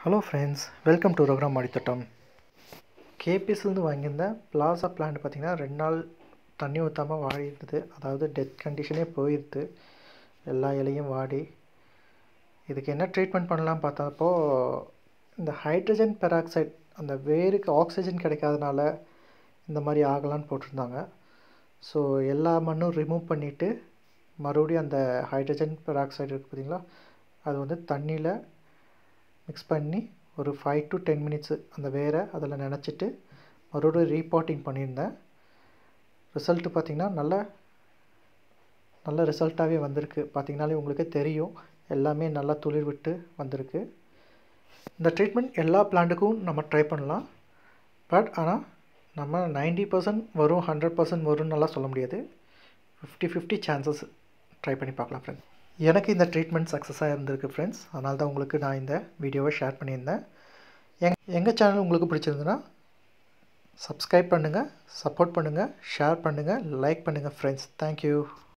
hello friends welcome to program மாடித்தோட்டம் கேபிஎஸ்லேருந்து வாங்கியிருந்த plaza plant பார்த்திங்கன்னா ரெண்டு நாள் தண்ணி ஊற்றாமல் வாடிடுது அதாவது டெத் கண்டிஷனே போயிடுது எல்லா இலையும் வாடி இதுக்கு என்ன ட்ரீட்மெண்ட் பண்ணலாம் பார்த்தப்போ இந்த ஹைட்ரஜன் பெராக்சைடு அந்த வேருக்கு ஆக்சிஜன் கிடைக்காதனால இந்த மாதிரி ஆகலான்னு போட்டிருந்தாங்க ஸோ எல்லா மண்ணும் ரிமூவ் பண்ணிவிட்டு மறுபடியும் அந்த ஹைட்ரஜன் பெராக்சைடு இருக்குது பார்த்திங்களா அது வந்து தண்ணியில் மிக்ஸ் பண்ணி ஒரு ஃபைவ் டு டென் மினிட்ஸு அந்த வேரை அதில் நினச்சிட்டு மறுபடியும் ரீபாட்டிங் பண்ணியிருந்தேன் ரிசல்ட்டு பார்த்திங்கன்னா நல்ல நல்ல ரிசல்ட்டாகவே வந்திருக்கு பார்த்திங்கனாலே உங்களுக்கு தெரியும் எல்லாமே நல்லா துளிர் விட்டு வந்திருக்கு இந்த ட்ரீட்மெண்ட் எல்லா பிளான்ட்டுக்கும் நம்ம ட்ரை பண்ணலாம் பட் ஆனால் நம்ம நைன்டி பர்சன்ட் வரும் ஹண்ட்ரட் பர்சன்ட் வரும்னு நல்லா சொல்ல முடியாது ஃபிஃப்டி ஃபிஃப்டி சான்சஸ் ட்ரை பண்ணி பார்க்கலாம் ஃப்ரெண்ட்ஸ் எனக்கு இந்த ட்ரீட்மெண்ட் சக்ஸஸாக இருந்திருக்கு ஃப்ரெண்ட்ஸ் அதனால தான் உங்களுக்கு நான் இந்த வீடியோவை ஷேர் பண்ணியிருந்தேன் எங் எங்கள் சேனல் உங்களுக்கு பிடிச்சிருந்துன்னா சப்ஸ்கிரைப் பண்ணுங்கள் சப்போர்ட் பண்ணுங்கள் ஷேர் பண்ணுங்கள் லைக் பண்ணுங்கள் ஃப்ரெண்ட்ஸ் தேங்க்யூ